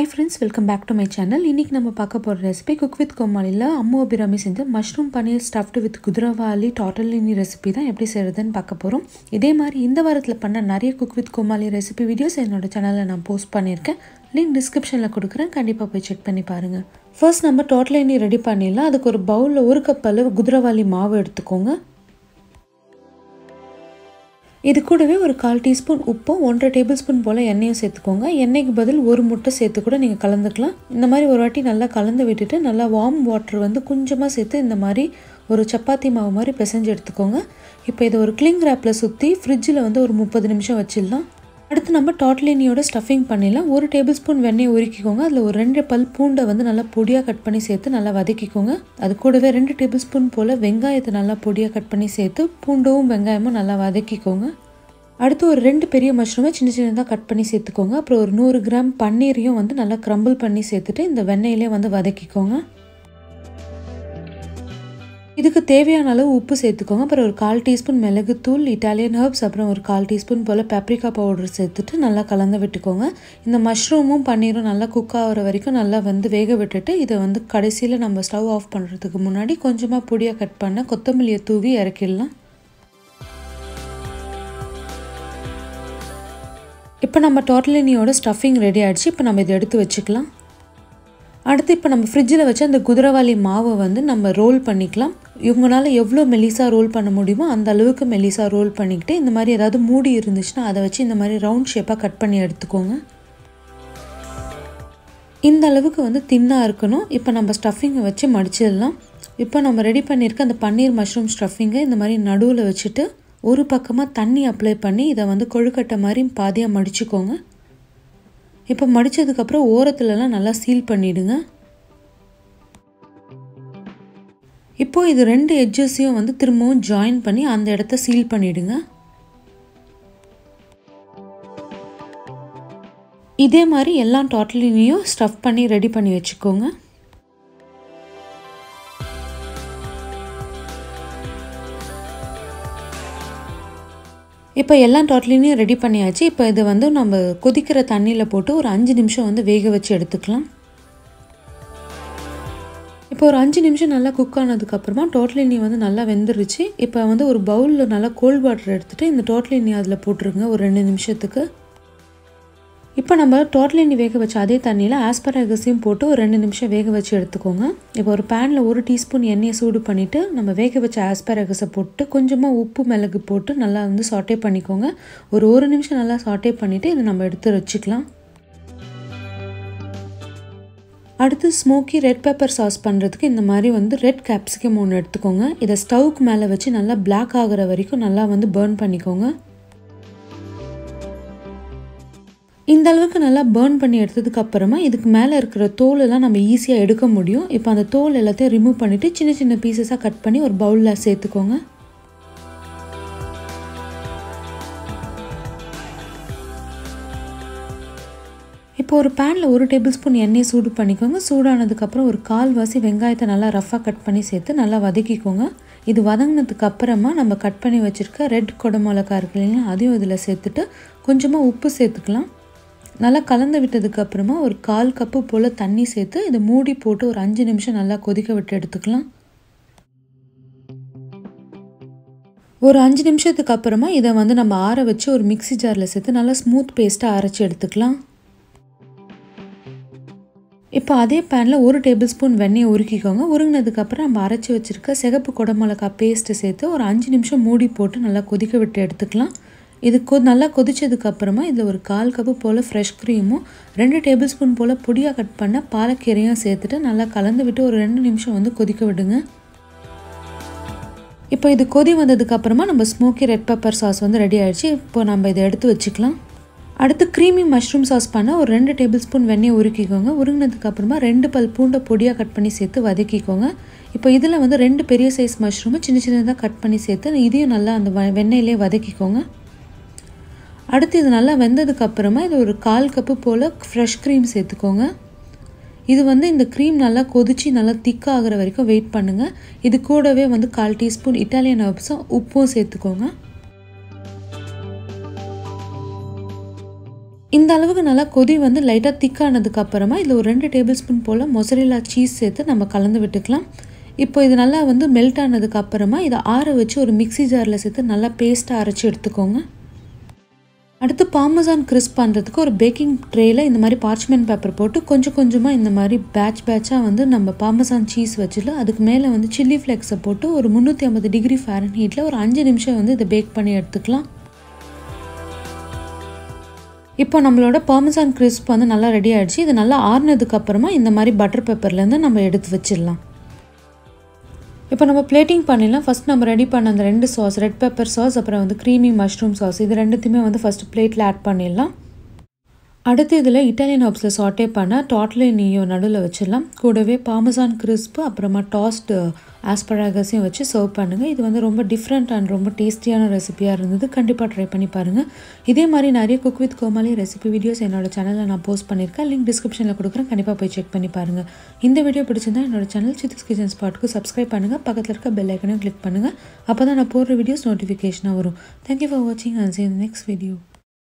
high friends welcome back to my channel இன்றைக்கி நம்ம பார்க்க போகிற ரெசிபி குக் வித் கோமாளியில் அம்மு அபிராமி செஞ்ச மஷ்ரூம் பன்னீர் ஸ்டஃப்டு வித் குதிரவாலி டாட்டலினி ரெசிபி தான் எப்படி செய்கிறதுன்னு பார்க்க போகிறோம் இதே மாதிரி இந்த வாரத்தில் பண்ண நிறைய cook with Comali recipe videos என்னோட சேனலில் நான் போஸ்ட் பண்ணியிருக்கேன் லிங்க் டிஸ்கிரிப்ஷனில் கொடுக்குறேன் கண்டிப்பாக போய் செக் பண்ணி பாருங்கள் ஃபர்ஸ்ட் நம்ம டாட்டலினி ரெடி பண்ணிடலாம் அதுக்கு ஒரு பவுலில் ஒரு கப் அளவு குதிரவாலி மாவு எடுத்துக்கோங்க இது கூடவே ஒரு கால் டீஸ்பூன் உப்பும் ஒன்றரை டேபிள் ஸ்பூன் போல் எண்ணெயும் சேர்த்துக்கோங்க எண்ணெய்க்கு பதில் ஒரு முட்டை சேர்த்து கூட நீங்கள் கலந்துக்கலாம் இந்த மாதிரி ஒரு வாட்டி நல்லா கலந்து விட்டுட்டு நல்லா வார்ம் வாட்டர் வந்து கொஞ்சமாக சேர்த்து இந்த மாதிரி ஒரு சப்பாத்தி மாவு மாதிரி பிசைஞ்சு எடுத்துக்கோங்க இப்போ இதை ஒரு கிளிங் ரேப்பில் சுற்றி ஃப்ரிட்ஜில் வந்து ஒரு முப்பது நிமிஷம் வச்சிடலாம் அடுத்து நம்ம டாட்லினியோட ஸ்டஃபிங் பண்ணிடலாம் ஒரு டேபிள் ஸ்பூன் வெண்ணெய் உருக்கிக்கோங்க அதில் ஒரு ரெண்டு பல் பூண்டை வந்து நல்லா பொடியாக கட் பண்ணி சேர்த்து நல்லா வதக்கிக்கோங்க அது கூடவே ரெண்டு டேபிள் ஸ்பூன் போல் வெங்காயத்தை நல்லா பொடியாக கட் பண்ணி சேர்த்து பூண்டும் வெங்காயமும் நல்லா வதக்கிக்கோங்க அடுத்து ஒரு ரெண்டு பெரிய மஷ்ரூமை சின்ன சின்னதாக கட் பண்ணி சேர்த்துக்கோங்க அப்புறம் ஒரு நூறு கிராம் பன்னீரையும் வந்து நல்லா க்ரம்பிள் பண்ணி சேர்த்துட்டு இந்த வெண்ணெயிலே வந்து வதக்கிக்கோங்க இதுக்கு தேவையான அளவு உப்பு சேர்த்துக்கோங்க அப்புறம் ஒரு கால் டீஸ்பூன் மிளகுத்தூள் இட்டாலியன் ஹர்ப்ஸ் அப்புறம் ஒரு கால் டீஸ்பூன் போல் பெப்ரிக்கா பவுடர் சேர்த்துட்டு நல்லா கலந்து விட்டுக்கோங்க இந்த மஷ்ரூமும் பன்னீரும் நல்லா குக் ஆகிற வரைக்கும் நல்லா வந்து வேக விட்டுட்டு இதை வந்து கடைசியில் நம்ம ஸ்டவ் ஆஃப் பண்ணுறதுக்கு முன்னாடி கொஞ்சமாக பொடியாக கட் பண்ண கொத்தமல்லியை தூவி இறக்கிடலாம் இப்போ நம்ம டோட்டலினியோட ஸ்டஃபிங் ரெடி ஆகிடுச்சு இப்போ நம்ம இதை எடுத்து வச்சுக்கலாம் அடுத்து இப்போ நம்ம ஃப்ரிட்ஜில் வச்சு அந்த குதிரவாளி மாவை வந்து நம்ம ரோல் பண்ணிக்கலாம் இவங்களால எவ்வளோ மெலிசா ரோல் பண்ண முடியுமோ அந்த அளவுக்கு மெலிசா ரோல் பண்ணிக்கிட்டு இந்த மாதிரி ஏதாவது மூடி இருந்துச்சுன்னா அதை வச்சு இந்த மாதிரி ரவுண்ட் ஷேப்பாக கட் பண்ணி எடுத்துக்கோங்க இந்த அளவுக்கு வந்து தின்னாக இருக்கணும் இப்போ நம்ம ஸ்டஃபிங்கை வச்சு மடிச்சிடலாம் இப்போ நம்ம ரெடி பண்ணியிருக்க அந்த பன்னீர் மஷ்ரூம் ஸ்டஃபிங்கை இந்த மாதிரி நடுவில் வச்சுட்டு ஒரு பக்கமாக தண்ணி அப்ளை பண்ணி இதை வந்து கொழுக்கட்டை மாதிரி பாதியாக மடிச்சுக்கோங்க இப்போ மடித்ததுக்கப்புறம் ஓரத்துலலாம் நல்லா சீல் பண்ணிவிடுங்க இப்போது இது ரெண்டு எட்ஜஸையும் வந்து திரும்பவும் ஜாயின் பண்ணி அந்த இடத்த சீல் பண்ணிவிடுங்க இதே மாதிரி எல்லா டாட்டலினையும் ஸ்டஃப் பண்ணி ரெடி பண்ணி வச்சுக்கோங்க இப்போ எல்லா டோட்டலினையும் ரெடி பண்ணியாச்சு இப்போ இதை வந்து நம்ம கொதிக்கிற தண்ணியில் போட்டு ஒரு அஞ்சு நிமிஷம் வந்து வேக வச்சு எடுத்துக்கலாம் இப்போ ஒரு அஞ்சு நிமிஷம் நல்லா குக் ஆனதுக்கப்புறமா டோட்டலினி வந்து நல்லா வெந்துருச்சு இப்போ வந்து ஒரு பவுலில் நல்லா கோல்ட் வாட்டர் எடுத்துகிட்டு இந்த டோட்டலினி அதில் போட்டுருங்க ஒரு ரெண்டு நிமிஷத்துக்கு இப்போ நம்ம டோட்டலினி வேக வச்ச அதே தண்ணியில் ஆஸ்பராகஸையும் போட்டு ஒரு ரெண்டு நிமிஷம் வேக வச்சு எடுத்துக்கோங்க இப்போ ஒரு பேனில் ஒரு டீஸ்பூன் எண்ணெயை சூடு பண்ணிவிட்டு நம்ம வேக வச்ச ஆஸ்பராகஸை போட்டு கொஞ்சமாக உப்பு மிளகு போட்டு நல்லா வந்து சாட்டே பண்ணிக்கோங்க ஒரு ஒரு நிமிஷம் நல்லா சாட்டே பண்ணிவிட்டு இதை நம்ம எடுத்து வச்சுக்கலாம் அடுத்து ஸ்மோக்கி ரெட் பெப்பர் சாஸ் பண்ணுறதுக்கு இந்த மாதிரி வந்து ரெட் கேப்சிகம் ஒன்று எடுத்துக்கோங்க இதை ஸ்டவ்க்கு மேலே வச்சு நல்லா பிளாக் ஆகிற வரைக்கும் நல்லா வந்து பேர்ன் பண்ணிக்கோங்க இந்த அளவுக்கு நல்லா பேர்ன் பண்ணி எடுத்ததுக்கு அப்புறமா இதுக்கு மேலே இருக்கிற தோலெல்லாம் நம்ம ஈஸியாக எடுக்க முடியும் இப்போ அந்த தோல் எல்லாத்தையும் ரிமூவ் பண்ணிவிட்டு சின்ன சின்ன பீசஸாக கட் பண்ணி ஒரு பவுலில் சேர்த்துக்கோங்க இப்போ ஒரு பேனில் ஒரு டேபிள் ஸ்பூன் எண்ணெய் சூடு பண்ணிக்கோங்க சூடானதுக்கப்புறம் ஒரு கால்வாசி வெங்காயத்தை நல்லா ரஃப்பாக கட் பண்ணி சேர்த்து நல்லா வதக்கிக்கோங்க இது வதங்கினதுக்கு அப்புறமா நம்ம கட் பண்ணி வச்சுருக்க ரெட் கொடமிளகா இருக்கு இல்லைங்களா அதையும் இதில் சேர்த்துட்டு கொஞ்சமாக உப்பு சேர்த்துக்கலாம் நல்லா கலந்து விட்டதுக்கு அப்புறமா ஒரு கால் கப்பு போல் தண்ணி சேர்த்து இதை மூடி போட்டு ஒரு அஞ்சு நிமிஷம் நல்லா கொதிக்க விட்டு எடுத்துக்கலாம் ஒரு அஞ்சு நிமிஷத்துக்கு அப்புறமா இதை வந்து நம்ம ஆற வச்சு ஒரு மிக்சி ஜாரில் சேர்த்து நல்லா ஸ்மூத் பேஸ்ட்டாக அரைச்சி எடுத்துக்கலாம் இப்போ அதே பேனில் ஒரு டேபிள் ஸ்பூன் வெண்ணெயை உருக்கிக்கோங்க உருங்கினதுக்கப்புறம் நம்ம அரைச்சி வச்சுருக்க சிகப்பு குடமிளகா பேஸ்ட்டு சேர்த்து ஒரு அஞ்சு நிமிஷம் மூடி போட்டு நல்லா கொதிக்க விட்டு எடுத்துக்கலாம் இது கொ நல்லா கொதிச்சதுக்கு அப்புறமா இதில் ஒரு கால் கப்பு போல் ஃப்ரெஷ் க்ரீமும் ரெண்டு டேபிள் ஸ்பூன் போல் பொடியாக கட் பண்ண பாலக்கீரையும் சேர்த்துட்டு நல்லா கலந்து விட்டு ஒரு ரெண்டு நிமிஷம் வந்து கொதிக்க விடுங்க இப்போ இது கொதி வந்ததுக்கு அப்புறமா நம்ம ஸ்மோக்கி ரெட் பெப்பர் சாஸ் வந்து ரெடி ஆயிடுச்சு இப்போ நம்ம இதை எடுத்து வச்சுக்கலாம் அடுத்து க்ரீமி மஷ்ரூம் சாஸ் பண்ண ஒரு ரெண்டு டேபிள் ஸ்பூன் வெண்ணெய் உருக்கிக்கோங்க உருங்கினதுக்கு அப்புறமா ரெண்டு பல் பூண்டை பொடியாக கட் பண்ணி சேர்த்து வதக்கிக்கோங்க இப்போ இதில் வந்து ரெண்டு பெரிய சைஸ் மஷ்ரூமை சின்ன சின்னதாக கட் பண்ணி சேர்த்து இதையும் நல்லா அந்த வெண்ணெயிலே வதக்கிக்கோங்க அடுத்து இது நல்லா வெந்ததுக்கு அப்புறமா இது ஒரு கால் கப்பு போல் ஃப்ரெஷ் க்ரீம் சேர்த்துக்கோங்க இது வந்து இந்த க்ரீம் நல்லா கொதிச்சு நல்லா திக்காகிற வரைக்கும் வெயிட் பண்ணுங்கள் இது கூடவே வந்து கால் டீஸ்பூன் இட்டாலியன் ஹர்ப்ஸும் உப்பும் சேர்த்துக்கோங்க இந்த அளவுக்கு நல்லா கொதி வந்து லைட்டாக திக்கானதுக்கு அப்புறமா இதில் ஒரு ரெண்டு டேபிள் ஸ்பூன் போல் மொசரில்லா சீஸ் சேர்த்து நம்ம கலந்து விட்டுக்கலாம் இப்போ இது நல்லா வந்து மெல்ட் ஆனதுக்கு அப்புறமா இதை ஆற வச்சு ஒரு மிக்ஸி ஜாரில் சேர்த்து நல்லா பேஸ்ட்டாக அரைச்சி எடுத்துக்கோங்க அடுத்து பார்மசான் கிறிஸ்ப் பண்ணுறதுக்கு ஒரு பேக்கிங் ட்ரேயில் இந்த மாதிரி பார்ச்மெண்ட் பேப்பர் போட்டு கொஞ்சம் கொஞ்சமாக இந்த மாதிரி பேட்ச் பேட்சாக வந்து நம்ம பார்மசான் சீஸ் வச்சுட்டு அதுக்கு மேலே வந்து சில்லி ஃப்ளெக்ஸை போட்டு ஒரு முந்நூற்றி ஐம்பது டிகிரி ஃபேரன் ஹீட்டில் ஒரு அஞ்சு நிமிஷம் வந்து இதை பேக் பண்ணி எடுத்துக்கலாம் இப்போ நம்மளோட பார்மசான் கிறிஸ்ப் வந்து நல்லா ரெடி ஆகிடுச்சு இது நல்லா ஆறுனதுக்கு அப்புறமா இந்த மாதிரி பட்டர் பேப்பர்லேருந்து நம்ம எடுத்து வச்சிடலாம் இப்போ நம்ம பிளேட்டிங் பண்ணிடலாம் ஃபஸ்ட் நம்ம ரெடி பண்ண அந்த ரெண்டு சாஸ் ரெட் பெப்பர் சாஸ் அப்புறம் வந்து க்ரீமி மஷ்ரூம் சாஸ் இது ரெண்டுத்தையுமே வந்து ஃபஸ்ட்டு பிளேட்டில் ஆட் பண்ணிடலாம் அடுத்து இதில் இட்டாலியன் ஹப்ஸில் சாட்டே பண்ண டாட்லே நீயோ நடுவில் வச்சிடலாம் கூடவே பாமசான் கிறிஸ்ப்பு அப்புறமா டாஸ்ட் ஆஸ்பராகஸையும் வச்சு சர்வ் பண்ணுங்கள் இது வந்து ரொம்ப டிஃப்ரெண்ட் அண்ட் ரொம்ப டேஸ்டியான ரெசிபியாக இருந்தது கண்டிப்பாக ட்ரை பண்ணி பாருங்கள் இதே மாதிரி நிறைய cook with Comali recipe videos என்னோட சேனலில் நான் போஸ்ட் பண்ணியிருக்கேன் லிங்க் டிஸ்கிரிப்ஷனில் கொடுக்குறேன் கண்டிப்பாக போய் செக் பண்ணி பாருங்கள் இந்த வீடியோ பிடிச்சிருந்தா என்னோட சேனல் சித்திஸ் கிச்சன் ஸ்பாட்டுக்கு சப்ஸ்கிரைப் பண்ணுங்கள் பக்கத்தில் இருக்க பெல் ஐக்கனையும் கிளிக் பண்ணுங்கள் அப்போ தான் நான் போடுற வீடியோஸ் நோட்டிஃபிகேஷனாக வரும் தேங்க்யூ ஃபார் வாட்சிங் அண்ட் சி நெக்ஸ்ட் வீடியோ